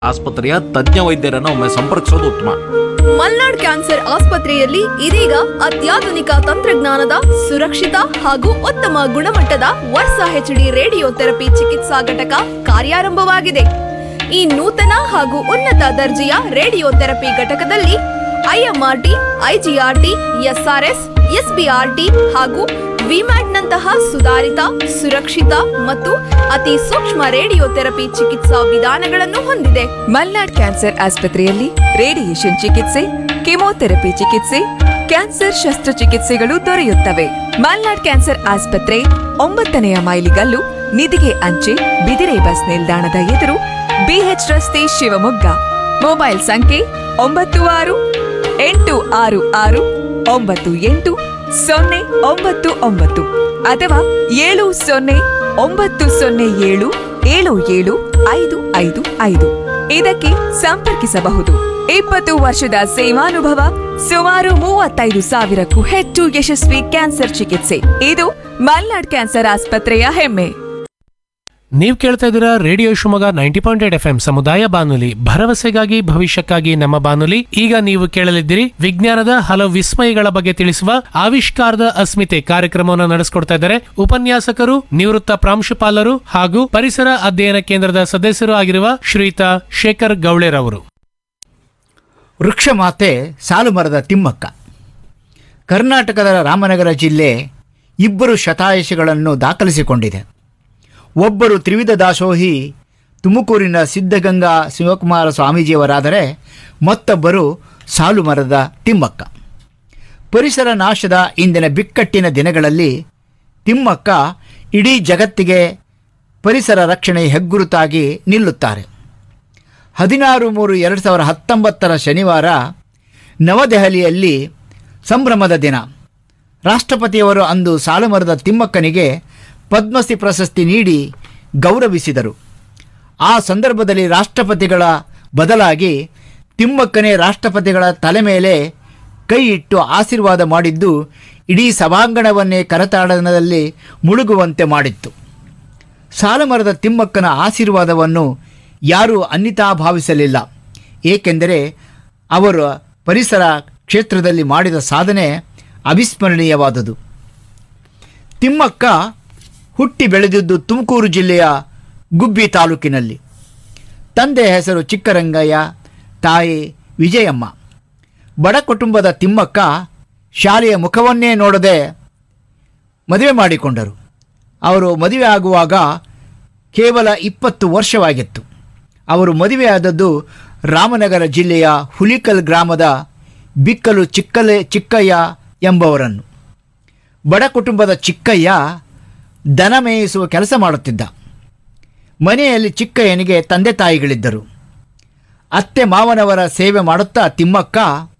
ಆಸ್ಪತ್ರೆಯ ತಜ್ಞ ವೈದ್ಯರನ್ನು ಒಮ್ಮೆ ಸಂಪರ್ಕಿಸೋದು ಉತ್ತಮ ಮಲ್ನಾಡ್ ಕ್ಯಾನ್ಸರ್ ಆಸ್ಪತ್ರೆಯಲ್ಲಿ ಇದೀಗ ಅತ್ಯಾಧುನಿಕ ತಂತ್ರಜ್ಞಾನದ ಸುರಕ್ಷಿತ ಹಾಗೂ ಉತ್ತಮ ಗುಣಮಟ್ಟದ ವರ್ಸಾ ಹೆಚ್ಡಿ ರೇಡಿಯೋ ಥೆರಪಿ ಚಿಕಿತ್ಸಾ ಘಟಕ ಕಾರ್ಯಾರಂಭವಾಗಿದೆ ಈ ನೂತನ ಹಾಗೂ ಉನ್ನತ ದರ್ಜೆಯ ರೇಡಿಯೋ ಥೆರಪಿ ಘಟಕದಲ್ಲಿ ಐಎಂಆರ್ಟಿ ಐಜಿಆರ್ಟಿ ಎಸ್ಆರ್ಎಸ್ ಎಸ್ಬಿಆರ್ಟಿ ಹಾಗೂ ವಿಮ್ಯಾಟ್ನಂತಹ ಸುಧಾರಿತ ಸುರಕ್ಷಿತ ಮತ್ತು ಅತಿ ಸೂಕ್ಷ್ಮ ರೇಡಿಯೋ ಥೆರಪಿ ಚಿಕಿತ್ಸಾ ವಿಧಾನಗಳನ್ನು ಹೊಂದಿದೆ ಮಲ್ನಾಡ್ ಕ್ಯಾನ್ಸರ್ ಆಸ್ಪತ್ರೆಯಲ್ಲಿ ರೇಡಿಯೇಷನ್ ಚಿಕಿತ್ಸೆ ಕೆಮೊಥೆರಪಿ ಚಿಕಿತ್ಸೆ ಕ್ಯಾನ್ಸರ್ ಶಸ್ತ್ರಚಿಕಿತ್ಸೆಗಳು ದೊರೆಯುತ್ತವೆ ಮಲ್ನಾಡ್ ಕ್ಯಾನ್ಸರ್ ಆಸ್ಪತ್ರೆ ಒಂಬತ್ತನೆಯ ಮೈಲಿಗಲ್ಲು ನಿಧಿಗೆ ಅಂಚೆ ಬಿದಿರೆ ಬಸ್ ನಿಲ್ದಾಣದ ಎದುರು ಬಿಎಚ್ ರಸ್ತೆ ಶಿವಮೊಗ್ಗ ಮೊಬೈಲ್ ಸಂಖ್ಯೆ ಒಂಬತ್ತು ಆರು ಎಂಟು ಆರು ಆರು ಒಂಬತ್ತು ಎಂಟು ಸೊನ್ನೆ ಒಂಬತ್ತು ಒಂಬತ್ತು ಅಥವಾ ಏಳು ಸೊನ್ನೆ ಒಂಬತ್ತು ಸೊನ್ನೆ ಏಳು ಏಳು ಏಳು ಐದು ಐದು ಐದು ಇದಕ್ಕೆ ಸಂಪರ್ಕಿಸಬಹುದು ಇಪ್ಪತ್ತು ವರ್ಷದ ಸೇವಾನುಭವ ಸುಮಾರು ಮೂವತ್ತೈದು ಸಾವಿರಕ್ಕೂ ಹೆಚ್ಚು ಯಶಸ್ವಿ ಕ್ಯಾನ್ಸರ್ ಚಿಕಿತ್ಸೆ ಇದು ಮಲ್ನಾಡ್ ಕ್ಯಾನ್ಸರ್ ಆಸ್ಪತ್ರೆಯ ಹೆಮ್ಮೆ ನೀವು ಕೇಳ್ತಾ ಇದ್ದೀರಾ radio Shivamogga ninety point eight F M ಸಮುದಾಯ ಬಾನುಲಿ ಭರವಸೆಗಾಗಿ ಭವಿಷ್ಯಕ್ಕಾಗಿ ನಮ್ಮ ಬಾನುಲಿ ಈಗ ನೀವು ಕೇಳಲಿದ್ದೀರಿ ವಿಜ್ಞಾನದ ಹಲವು ವಿಸ್ಮಯಗಳ ಬಗ್ಗೆ ತಿಳಿಸುವ ಆವಿಷ್ಕಾರದ ಅಸ್ಮಿತೆ ಕಾರ್ಯಕ್ರಮವನ್ನು ನಡೆಸಿಕೊಡ್ತಾ ಇದ್ದಾರೆ ಉಪನ್ಯಾಸಕರು ನಿವೃತ್ತ ಪ್ರಾಂಶುಪಾಲರು ಹಾಗೂ ಪರಿಸರ ಅಧ್ಯಯನ ಕೇಂದ್ರದ ಸದಸ್ಯರು ಆಗಿರುವ ಶ್ರೀಯುತ ಶೇಖರ್ ಗೌಳೆರವರು ವೃಕ್ಷಮಾತೆ ಸಾಲುಮರದ ತಿಮ್ಮಕ್ಕ ಕರ್ನಾಟಕದ ರಾಮನಗರ ಜಿಲ್ಲೆ ಇಬ್ಬರು ಶತಾಯುಷಿಗಳನ್ನು ದಾಖಲಿಸಿಕೊಂಡಿದೆ ಒಬ್ಬರು ತ್ರಿವಿಧ ದಾಸೋಹಿ ತುಮಕೂರಿನ ಸಿದ್ಧಗಂಗಾ ಶಿವಕುಮಾರ ಸ್ವಾಮೀಜಿಯವರಾದರೆ ಮತ್ತೊಬ್ಬರು ಸಾಲುಮರದ ತಿಮ್ಮಕ್ಕ ಪರಿಸರ ನಾಶದ ಇಂದಿನ ಬಿಕ್ಕಟ್ಟಿನ ದಿನಗಳಲ್ಲಿ ತಿಮ್ಮಕ್ಕ ಇಡೀ ಜಗತ್ತಿಗೆ ಪರಿಸರ ರಕ್ಷಣೆ ಹೆಗ್ಗುರುತಾಗಿ ನಿಲ್ಲುತ್ತಾರೆ ಹದಿನಾರು ಮೂರು ಎರಡು ಸಾವಿರ ಹತ್ತೊಂಬತ್ತರ ಶನಿವಾರ ನವದೆಹಲಿಯಲ್ಲಿ ಸಂಭ್ರಮದ ದಿನ ರಾಷ್ಟ್ರಪತಿಯವರು ಅಂದು ಸಾಲುಮರದ ತಿಮ್ಮಕ್ಕನಿಗೆ ಪದ್ಮಶ್ರೀ ಪ್ರಶಸ್ತಿ ನೀಡಿ ಗೌರವಿಸಿದರು ಆ ಸಂದರ್ಭದಲ್ಲಿ ರಾಷ್ಟ್ರಪತಿಗಳ ಬದಲಾಗಿ ತಿಮ್ಮಕ್ಕನೇ ರಾಷ್ಟ್ರಪತಿಗಳ ತಲೆ ಮೇಲೆ ಕೈ ಇಟ್ಟು ಆಶೀರ್ವಾದ ಮಾಡಿದ್ದು ಇಡೀ ಸಭಾಂಗಣವನ್ನೇ ಕರತಾಡನದಲ್ಲಿ ಮುಳುಗುವಂತೆ ಮಾಡಿತ್ತು ಸಾಲಮರದ ತಿಮ್ಮಕ್ಕನ ಆಶೀರ್ವಾದವನ್ನು ಯಾರೂ ಅನ್ಯಿತಾ ಭಾವಿಸಲಿಲ್ಲ ಏಕೆಂದರೆ ಅವರು ಪರಿಸರ ಕ್ಷೇತ್ರದಲ್ಲಿ ಮಾಡಿದ ಸಾಧನೆ ಅವಿಸ್ಮರಣೀಯವಾದುದು ತಿಮ್ಮಕ್ಕ ಹುಟ್ಟಿ ಬೆಳೆದಿದ್ದು ತುಮಕೂರು ಜಿಲ್ಲೆಯ ಗುಬ್ಬಿ ತಾಲೂಕಿನಲ್ಲಿ ತಂದೆ ಹೆಸರು ಚಿಕ್ಕರಂಗಯ್ಯ ತಾಯಿ ವಿಜಯಮ್ಮ ಬಡ ಕುಟುಂಬದ ತಿಮ್ಮಕ್ಕ ಶಾಲೆಯ ಮುಖವನ್ನೇ ನೋಡದೆ ಮದುವೆ ಮಾಡಿಕೊಂಡರು ಅವರು ಮದುವೆ ಆಗುವಾಗ ಕೇವಲ ಇಪ್ಪತ್ತು ವರ್ಷವಾಗಿತ್ತು ಅವರು ಮದುವೆಯಾದದ್ದು ರಾಮನಗರ ಜಿಲ್ಲೆಯ ಹುಲಿಕಲ್ ಗ್ರಾಮದ ಬಿಕ್ಕಲು ಚಿಕ್ಕಲೆ ಚಿಕ್ಕಯ್ಯ ಎಂಬವರನ್ನು ಬಡ ಕುಟುಂಬದ ಚಿಕ್ಕಯ್ಯ ದನ ಮೇಯಿಸುವ ಕೆಲಸ ಮಾಡುತ್ತಿದ್ದ ಮನೆಯಲ್ಲಿ ಚಿಕ್ಕಯ್ಯನಿಗೆ ತಂದೆ ತಾಯಿಗಳಿದ್ದರು ಅತ್ತೆ ಮಾವನವರ ಸೇವೆ ಮಾಡುತ್ತಾ ತಿಮ್ಮಕ್ಕ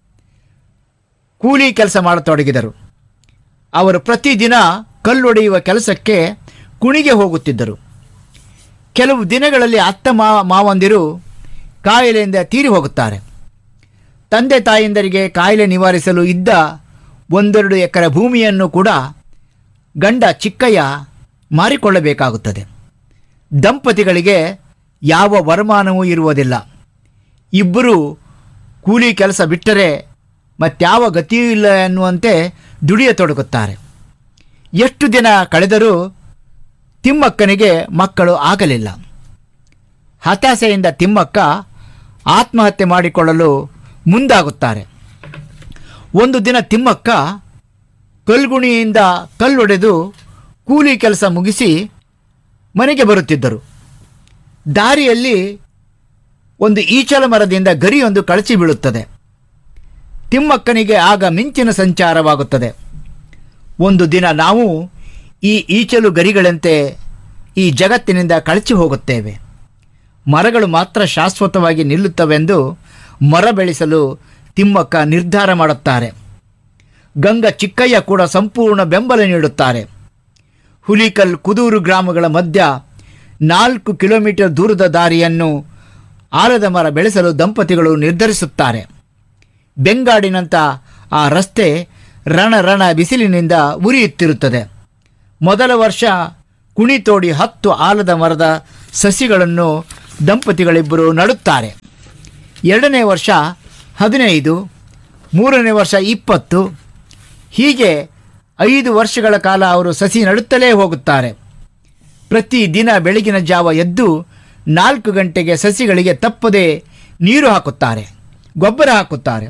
ಕೂಲಿ ಕೆಲಸ ಮಾಡತೊಡಗಿದರು ಅವರು ಪ್ರತಿದಿನ ಕಲ್ಲೊಡೆಯುವ ಕೆಲಸಕ್ಕೆ ಕುಣಿಗೆ ಹೋಗುತ್ತಿದ್ದರು ಕೆಲವು ದಿನಗಳಲ್ಲಿ ಅತ್ತ ಮಾವ ಮಾವಂದಿರು ಕಾಯಿಲೆಯಿಂದ ತೀರಿ ಹೋಗುತ್ತಾರೆ ತಂದೆ ತಾಯಿಂದರಿಗೆ ಕಾಯಿಲೆ ನಿವಾರಿಸಲು ಇದ್ದ ಒಂದೆರಡು ಎಕರೆ ಭೂಮಿಯನ್ನು ಕೂಡ ಗಂಡ ಚಿಕ್ಕಯ್ಯ ಮಾರಿಕೊಳ್ಳಬೇಕಾಗುತ್ತದೆ ದಂಪತಿಗಳಿಗೆ ಯಾವ ವರಮಾನವೂ ಇರುವುದಿಲ್ಲ ಇಬ್ಬರು ಕೂಲಿ ಕೆಲಸ ಬಿಟ್ಟರೆ ಮತ್ಯಾವ ಗತಿಯೂ ಇಲ್ಲ ಎನ್ನುವಂತೆ ದುಡಿಯತೊಡಗುತ್ತಾರೆ ಎಷ್ಟು ದಿನ ಕಳೆದರೂ ತಿಮ್ಮಕ್ಕನಿಗೆ ಮಕ್ಕಳು ಆಗಲಿಲ್ಲ ಹತಾಶೆಯಿಂದ ತಿಮ್ಮಕ್ಕ ಆತ್ಮಹತ್ಯೆ ಮಾಡಿಕೊಳ್ಳಲು ಮುಂದಾಗುತ್ತಾರೆ ಒಂದು ದಿನ ತಿಮ್ಮಕ್ಕ ಕಲ್ಗುಣಿಯಿಂದ ಕಲ್ಲೊಡೆದು ಕೂಲಿ ಕೆಲಸ ಮುಗಿಸಿ ಮನೆಗೆ ಬರುತ್ತಿದ್ದರು ದಾರಿಯಲ್ಲಿ ಒಂದು ಈಚಲ ಮರದಿಂದ ಗರಿಯೊಂದು ಕಳಚಿ ಬೀಳುತ್ತದೆ ತಿಮ್ಮಕ್ಕನಿಗೆ ಆಗ ಮಿಂಚಿನ ಸಂಚಾರವಾಗುತ್ತದೆ ಒಂದು ದಿನ ನಾವು ಈ ಈಚಲು ಗರಿಗಳಂತೆ ಈ ಜಗತ್ತಿನಿಂದ ಕಳಚಿ ಹೋಗುತ್ತೇವೆ ಮರಗಳು ಮಾತ್ರ ಶಾಶ್ವತವಾಗಿ ನಿಲ್ಲುತ್ತವೆಂದು ಮರ ಬೆಳೆಸಲು ತಿಮ್ಮಕ್ಕ ನಿರ್ಧಾರ ಮಾಡುತ್ತಾರೆ ಗಂಗ ಚಿಕ್ಕಯ್ಯ ಕೂಡ ಸಂಪೂರ್ಣ ಬೆಂಬಲ ನೀಡುತ್ತಾರೆ ಹುಲಿಕಲ್ ಕುದೂರು ಗ್ರಾಮಗಳ ಮಧ್ಯ ನಾಲ್ಕು ಕಿಲೋಮೀಟರ್ ದೂರದ ದಾರಿಯನ್ನು ಆಲದ ಮರ ಬೆಳೆಸಲು ದಂಪತಿಗಳು ನಿರ್ಧರಿಸುತ್ತಾರೆ ಬೆಂಗಾಡಿನಂಥ ಆ ರಸ್ತೆ ರಣ ರಣ ಬಿಸಿಲಿನಿಂದ ಉರಿಯುತ್ತಿರುತ್ತದೆ ಮೊದಲ ವರ್ಷ ಕುಣಿ ತೋಡಿ ಹತ್ತು ಆಲದ ಮರದ ಸಸಿಗಳನ್ನು ದಂಪತಿಗಳಿಬ್ಬರು ನಡುತ್ತಾರೆ ಎರಡನೇ ವರ್ಷ ಹದಿನೈದು ಮೂರನೇ ವರ್ಷ ಇಪ್ಪತ್ತು ಹೀಗೆ ಐದು ವರ್ಷಗಳ ಕಾಲ ಅವರು ಸಸಿ ನಡುತ್ತಲೇ ಹೋಗುತ್ತಾರೆ ಪ್ರತಿದಿನ ಬೆಳಗಿನ ಜಾವ ಎದ್ದು ನಾಲ್ಕು ಗಂಟೆಗೆ ಸಸಿಗಳಿಗೆ ತಪ್ಪದೆ ನೀರು ಹಾಕುತ್ತಾರೆ ಗೊಬ್ಬರ ಹಾಕುತ್ತಾರೆ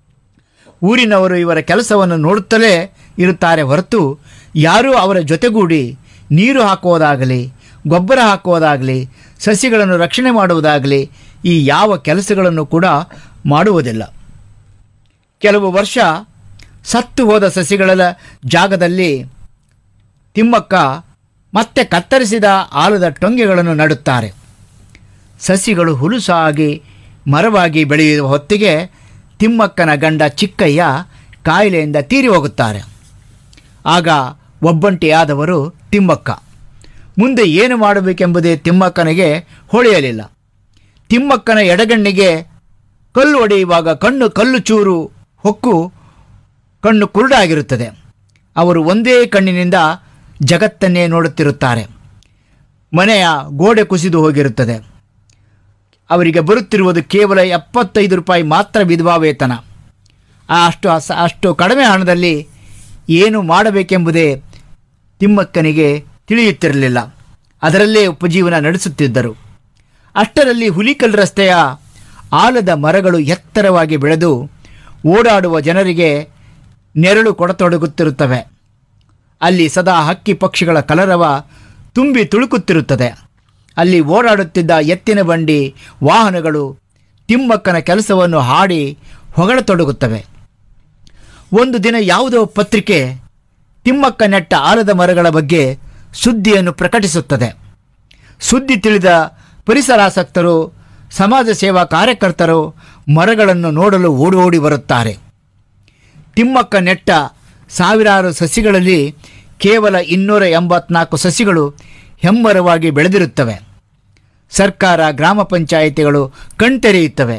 ಊರಿನವರು ಇವರ ಕೆಲಸವನ್ನು ನೋಡುತ್ತಲೇ ಇರುತ್ತಾರೆ ಹೊರತು ಯಾರೂ ಅವರ ಜೊತೆಗೂಡಿ ನೀರು ಹಾಕುವುದಾಗಲಿ ಗೊಬ್ಬರ ಹಾಕುವುದಾಗಲಿ ಸಸಿಗಳನ್ನು ರಕ್ಷಣೆ ಮಾಡುವುದಾಗಲಿ ಈ ಯಾವ ಕೆಲಸಗಳನ್ನು ಕೂಡ ಮಾಡುವುದಿಲ್ಲ ಕೆಲವು ವರ್ಷ ಸತ್ತು ಹೋದ ಸಸಿಗಳ ಜಾಗದಲ್ಲಿ ತಿಮ್ಮಕ್ಕ ಮತ್ತೆ ಕತ್ತರಿಸಿದ ಆಲದ ಟೊಂಗೆಗಳನ್ನು ನಡುತ್ತಾರೆ ಸಸಿಗಳು ಹುಲುಸಾಗಿ ಮರವಾಗಿ ಬೆಳೆಯುವ ಹೊತ್ತಿಗೆ ತಿಮ್ಮಕ್ಕನ ಗಂಡ ಚಿಕ್ಕಯ್ಯ ಕಾಯಿಲೆಯಿಂದ ತೀರಿ ಹೋಗುತ್ತಾರೆ ಆಗ ಒಬ್ಬಂಟಿಯಾದವರು ತಿಮ್ಮಕ್ಕ ಮುಂದೆ ಏನು ಮಾಡಬೇಕೆಂಬುದೇ ತಿಮ್ಮಕ್ಕನಿಗೆ ಹೊಳೆಯಲಿಲ್ಲ ತಿಮ್ಮಕ್ಕನ ಎಡಗಣ್ಣಿಗೆ ಕಲ್ಲು ಹೊಡೆಯುವಾಗ ಕಣ್ಣು ಕಲ್ಲು ಚೂರು ಹೊಕ್ಕು ಕಣ್ಣು ಕುರುಡಾಗಿರುತ್ತದೆ ಅವರು ಒಂದೇ ಕಣ್ಣಿನಿಂದ ಜಗತ್ತನ್ನೇ ನೋಡುತ್ತಿರುತ್ತಾರೆ ಮನೆಯ ಗೋಡೆ ಕುಸಿದು ಹೋಗಿರುತ್ತದೆ ಅವರಿಗೆ ಬರುತ್ತಿರುವುದು ಕೇವಲ ಎಪ್ಪತ್ತೈದು ರೂಪಾಯಿ ಮಾತ್ರ ವಿಧವಾ ವೇತನ ಆ ಅಷ್ಟು ಅಸ- ಅಷ್ಟು ಕಡಿಮೆ ಹಣದಲ್ಲಿ ಏನು ಮಾಡಬೇಕೆಂಬುದೇ ತಿಮ್ಮಕ್ಕನಿಗೆ ತಿಳಿಯುತ್ತಿರಲಿಲ್ಲ ಅದರಲ್ಲೇ ಉಪಜೀವನ ನಡೆಸುತ್ತಿದ್ದರು ಅಷ್ಟರಲ್ಲಿ ಹುಲಿಕಲ್ ರಸ್ತೆಯ ಆಲದ ಮರಗಳು ಎತ್ತರವಾಗಿ ಬೆಳೆದು ಓಡಾಡುವ ಜನರಿಗೆ ನೆರಳು ಕೊಡತೊಡಗುತ್ತಿರುತ್ತವೆ ಅಲ್ಲಿ ಸದಾ ಹಕ್ಕಿ ಪಕ್ಷಿಗಳ ಕಲರವ ತುಂಬಿ ತುಳುಕುತ್ತಿರುತ್ತದೆ ಅಲ್ಲಿ ಓಡಾಡುತ್ತಿದ್ದ ಎತ್ತಿನ ಬಂಡಿ ವಾಹನಗಳು ತಿಮ್ಮಕ್ಕನ ಕೆಲಸವನ್ನು ಹಾಡಿ ಹೊಗಳತೊಡಗುತ್ತವೆ ಒಂದು ದಿನ ಯಾವುದೋ ಪತ್ರಿಕೆ ತಿಮ್ಮಕ್ಕ ನೆಟ್ಟ ಆಲದ ಮರಗಳ ಬಗ್ಗೆ ಸುದ್ದಿಯನ್ನು ಪ್ರಕಟಿಸುತ್ತದೆ ಸುದ್ದಿ ತಿಳಿದ ಪರಿಸರಾಸಕ್ತರು ಸಮಾಜ ಸೇವಾ ಕಾರ್ಯಕರ್ತರು ಮರಗಳನ್ನು ನೋಡಲು ಓಡಿ ಓಡಿ ಬರುತ್ತಾರೆ ತಿಮ್ಮಕ್ಕ ನೆಟ್ಟ ಸಾವಿರಾರು ಸಸಿಗಳಲ್ಲಿ ಕೇವಲ ಇನ್ನೂರ ಎಂಬತ್ನಾಲ್ಕು ಸಸಿಗಳು ಹೆಮ್ಮರವಾಗಿ ಬೆಳೆದಿರುತ್ತವೆ ಸರ್ಕಾರ ಗ್ರಾಮ ಪಂಚಾಯಿತಿಗಳು ಕಣ್ತೆರೆಯುತ್ತವೆ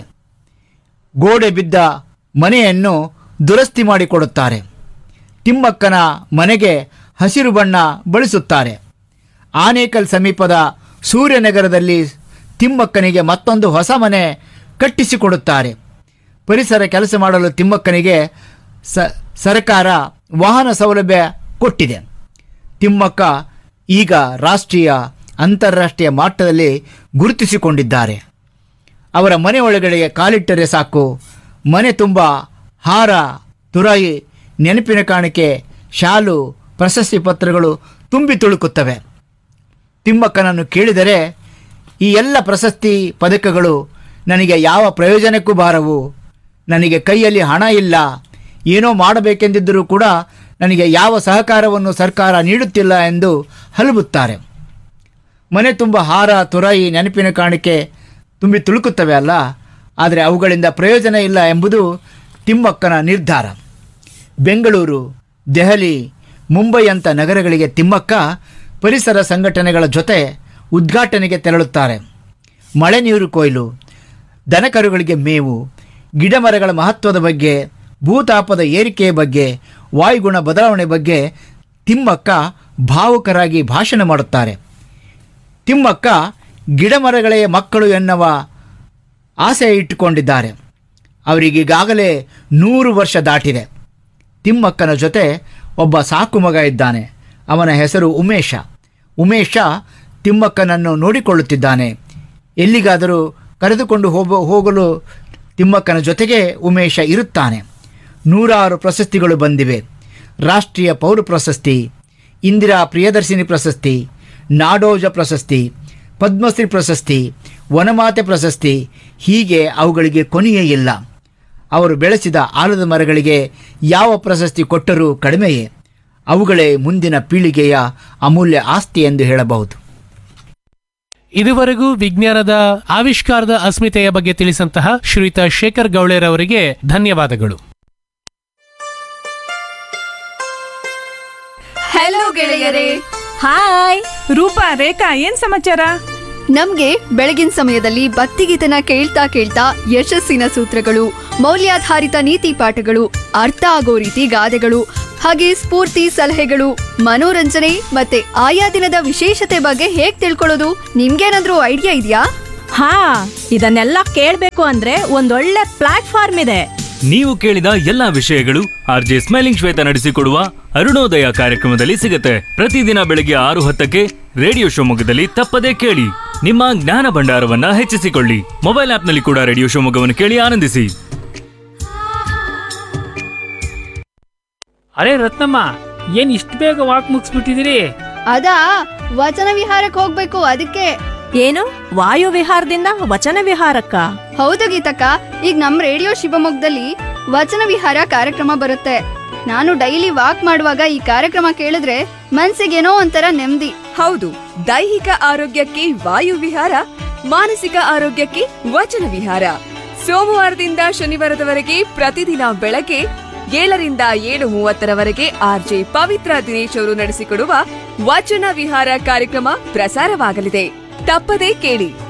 ಗೋಡೆ ಬಿದ್ದ ಮನೆಯನ್ನು ದುರಸ್ತಿ ಮಾಡಿಕೊಡುತ್ತಾರೆ ತಿಮ್ಮಕ್ಕನ ಮನೆಗೆ ಹಸಿರು ಬಣ್ಣ ಬಳಸುತ್ತಾರೆ ಆನೇಕಲ್ ಸಮೀಪದ ಸೂರ್ಯನಗರದಲ್ಲಿ ತಿಮ್ಮಕ್ಕನಿಗೆ ಮತ್ತೊಂದು ಹೊಸ ಮನೆ ಕಟ್ಟಿಸಿಕೊಡುತ್ತಾರೆ ಪರಿಸರ ಕೆಲಸ ಮಾಡಲು ತಿಮ್ಮಕ್ಕನಿಗೆ ಸ ಸರ್ಕಾರ ವಾಹನ ಸೌಲಭ್ಯ ಕೊಟ್ಟಿದೆ ತಿಮ್ಮಕ್ಕ ಈಗ ರಾಷ್ಟ್ರೀಯ ಅಂತಾರಾಷ್ಟ್ರೀಯ ಮಟ್ಟದಲ್ಲಿ ಗುರುತಿಸಿಕೊಂಡಿದ್ದಾರೆ ಅವರ ಮನೆ ಒಳಗಡೆ ಕಾಲಿಟ್ಟರೆ ಸಾಕು ಮನೆ ತುಂಬ ಹಾರ ತುರಾಯಿ ನೆನಪಿನ ಕಾಣಿಕೆ ಶಾಲು ಪ್ರಶಸ್ತಿ ಪತ್ರಗಳು ತುಂಬಿ ತುಳುಕುತ್ತವೆ ತಿಮ್ಮಕ್ಕನನ್ನು ಕೇಳಿದರೆ ಈ ಎಲ್ಲ ಪ್ರಶಸ್ತಿ ಪದಕಗಳು ನನಗೆ ಯಾವ ಪ್ರಯೋಜನಕ್ಕೂ ಬಾರವು ನನಗೆ ಕೈಯಲ್ಲಿ ಹಣ ಇಲ್ಲ ಏನೋ ಮಾಡಬೇಕೆಂದಿದ್ದರೂ ಕೂಡ ನನಗೆ ಯಾವ ಸಹಕಾರವನ್ನು ಸರ್ಕಾರ ನೀಡುತ್ತಿಲ್ಲ ಎಂದು ಹಲಬುತ್ತಾರೆ ಮನೆ ತುಂಬ ಹಾರ ತುರಾಯಿ ನೆನಪಿನ ಕಾಣಿಕೆ ತುಂಬಿ ತುಳುಕುತ್ತವೆ ಅಲ್ಲ ಆದರೆ ಅವುಗಳಿಂದ ಪ್ರಯೋಜನ ಇಲ್ಲ ಎಂಬುದು ತಿಮ್ಮಕ್ಕನ ನಿರ್ಧಾರ ಬೆಂಗಳೂರು ದೆಹಲಿ ಮುಂಬೈಯಂಥ ನಗರಗಳಿಗೆ ತಿಮ್ಮಕ್ಕ ಪರಿಸರ ಸಂಘಟನೆಗಳ ಜೊತೆ ಉದ್ಘಾಟನೆಗೆ ತೆರಳುತ್ತಾರೆ ಮಳೆ ನೀರು ಕೊಯ್ಲು ದನಕರುಗಳಿಗೆ ಮೇವು ಗಿಡಮರಗಳ ಮಹತ್ವದ ಬಗ್ಗೆ ಭೂತಾಪದ ಏರಿಕೆಯ ಬಗ್ಗೆ ವಾಯುಗುಣ ಬದಲಾವಣೆ ಬಗ್ಗೆ ತಿಮ್ಮಕ್ಕ ಭಾವುಕರಾಗಿ ಭಾಷಣ ಮಾಡುತ್ತಾರೆ ತಿಮ್ಮಕ್ಕ ಗಿಡಮರಗಳೇ ಮಕ್ಕಳು ಎನ್ನುವ ಆಸೆ ಇಟ್ಟುಕೊಂಡಿದ್ದಾರೆ ಅವರಿಗೀಗಾಗಲೇ ನೂರು ವರ್ಷ ದಾಟಿದೆ ತಿಮ್ಮಕ್ಕನ ಜೊತೆ ಒಬ್ಬ ಸಾಕು ಮಗ ಇದ್ದಾನೆ ಅವನ ಹೆಸರು ಉಮೇಶ ಉಮೇಶ ತಿಮ್ಮಕ್ಕನನ್ನು ನೋಡಿಕೊಳ್ಳುತ್ತಿದ್ದಾನೆ ಎಲ್ಲಿಗಾದರೂ ಕರೆದುಕೊಂಡು ಹೋಗ ಹೋಗಲು ತಿಮ್ಮಕ್ಕನ ಜೊತೆಗೆ ಉಮೇಶ ಇರುತ್ತಾನೆ ನೂರಾರು ಪ್ರಶಸ್ತಿಗಳು ಬಂದಿವೆ ರಾಷ್ಟ್ರೀಯ ಪೌರ ಪ್ರಶಸ್ತಿ ಇಂದಿರಾ ಪ್ರಿಯದರ್ಶಿನಿ ಪ್ರಶಸ್ತಿ ನಾಡೋಜ ಪ್ರಶಸ್ತಿ ಪದ್ಮಶ್ರೀ ಪ್ರಶಸ್ತಿ ವನಮಾತೆ ಪ್ರಶಸ್ತಿ ಹೀಗೆ ಅವುಗಳಿಗೆ ಕೊನೆಯೇ ಇಲ್ಲ ಅವರು ಬೆಳೆಸಿದ ಆಲದ ಮರಗಳಿಗೆ ಯಾವ ಪ್ರಶಸ್ತಿ ಕೊಟ್ಟರೂ ಕಡಿಮೆಯೇ ಅವುಗಳೇ ಮುಂದಿನ ಪೀಳಿಗೆಯ ಅಮೂಲ್ಯ ಆಸ್ತಿ ಎಂದು ಹೇಳಬಹುದು ಇದುವರೆಗೂ ವಿಜ್ಞಾನದ ಆವಿಷ್ಕಾರದ ಅಸ್ಮಿತೆಯ ಬಗ್ಗೆ ತಿಳಿಸಂತಹ ಶ್ರೀಯುತ ಶೇಖರ್ ಗೌಳೇರ್ ಅವರಿಗೆ ಧನ್ಯವಾದಗಳು ಹಲೋ ಗೆಳೆಯರೇ ಹಾಯ್ ರೂಪಾ ರೇಖಾ ಏನ್ ಸಮಾಚಾರ ನಮ್ಗೆ ಬೆಳಗಿನ ಸಮಯದಲ್ಲಿ ಭಕ್ತಿಗೀತನ ಕೇಳ್ತಾ ಕೇಳ್ತಾ ಯಶಸ್ಸಿನ ಸೂತ್ರಗಳು ಮೌಲ್ಯಾಧಾರಿತ ನೀತಿ ಪಾಠಗಳು ಅರ್ಥ ಆಗೋ ರೀತಿ ಗಾದೆಗಳು ಹಾಗೆ ಸ್ಫೂರ್ತಿ ಸಲಹೆಗಳು ಮನೋರಂಜನೆ ಮತ್ತೆ ಆಯಾ ದಿನದ ವಿಶೇಷತೆ ಬಗ್ಗೆ ಹೇಗ್ ತಿಳ್ಕೊಳ್ಳೋದು ನಿಮ್ಗೇನಾದ್ರೂ ಐಡಿಯಾ ಇದೆಯಾ ಹಾ ಇದನ್ನೆಲ್ಲ ಕೇಳ್ಬೇಕು ಅಂದ್ರೆ ಒಂದೊಳ್ಳೆ ಪ್ಲಾಟ್ಫಾರ್ಮ್ ಇದೆ ನೀವು ಕೇಳಿದ ಎಲ್ಲಾ ವಿಷಯಗಳು ಆರ್ ಜೆ ಸ್ಮೈಲಿಂಗ್ ಶ್ವೇತ ನಡೆಸಿಕೊಡುವ ಅರುಣೋದಯ ಕಾರ್ಯಕ್ರಮದಲ್ಲಿ ಸಿಗುತ್ತೆ ಪ್ರತಿದಿನ ಬೆಳಿಗ್ಗೆ ಆರು ಹತ್ತಕ್ಕೆ ರೇಡಿಯೋ ಶಿವಮೊಗ್ಗದಲ್ಲಿ ತಪ್ಪದೇ ಕೇಳಿ ನಿಮ್ಮ ಜ್ಞಾನ ಭಂಡಾರವನ್ನ ಹೆಚ್ಚಿಸಿಕೊಳ್ಳಿ ಮೊಬೈಲ್ ಆಪ್ನಲ್ಲಿ ಕೂಡ ರೇಡಿಯೋ ಶಿವಮೊಗ್ಗವನ್ನು ಕೇಳಿ ಆನಂದಿಸಿ ಅರೆ ರತ್ನಮ್ಮ ಏನ್ ಇಷ್ಟು ಬೇಗ ವಾಕ್ ಮುಗಿಸ್ಬಿಟ್ಟಿದಿರಿ ಅದಾ ವಚನ ವಿಹಾರಕ್ಕೆ ಹೋಗ್ಬೇಕು ಅದಕ್ಕೆ ಏನು ವಾಯು ವಿಹಾರದಿಂದ ವಚನ ವಿಹಾರಕ್ಕ ಹೌದು ಗೀತಕ್ಕ ಈಗ ನಮ್ ರೇಡಿಯೋ ಶಿವಮೊಗ್ಗದಲ್ಲಿ ವಚನ ವಿಹಾರ ಕಾರ್ಯಕ್ರಮ ಬರುತ್ತೆ ನಾನು ಡೈಲಿ ವಾಕ್ ಮಾಡುವಾಗ ಈ ಕಾರ್ಯಕ್ರಮ ಕೇಳಿದ್ರೆ ಮನ್ಸಿಗೇನೋ ಒಂಥರ ನೆಮ್ಮದಿ ಹೌದು ದೈಹಿಕ ಆರೋಗ್ಯಕ್ಕೆ ವಾಯು ವಿಹಾರ ಮಾನಸಿಕ ಆರೋಗ್ಯಕ್ಕೆ ವಚನ ವಿಹಾರ ಸೋಮವಾರದಿಂದ ಶನಿವಾರದವರೆಗೆ ಪ್ರತಿದಿನ ಬೆಳಗ್ಗೆ ಏಳರಿಂದ ಏಳು ಮೂವತ್ತರವರೆಗೆ ಆರ್ಜೆ ಪವಿತ್ರ ದಿನೇಶ್ ಅವರು ನಡೆಸಿಕೊಡುವ ವಚನ ವಿಹಾರ ಕಾರ್ಯಕ್ರಮ ಪ್ರಸಾರವಾಗಲಿದೆ ತಪ್ಪದೇ ಕೇಳಿ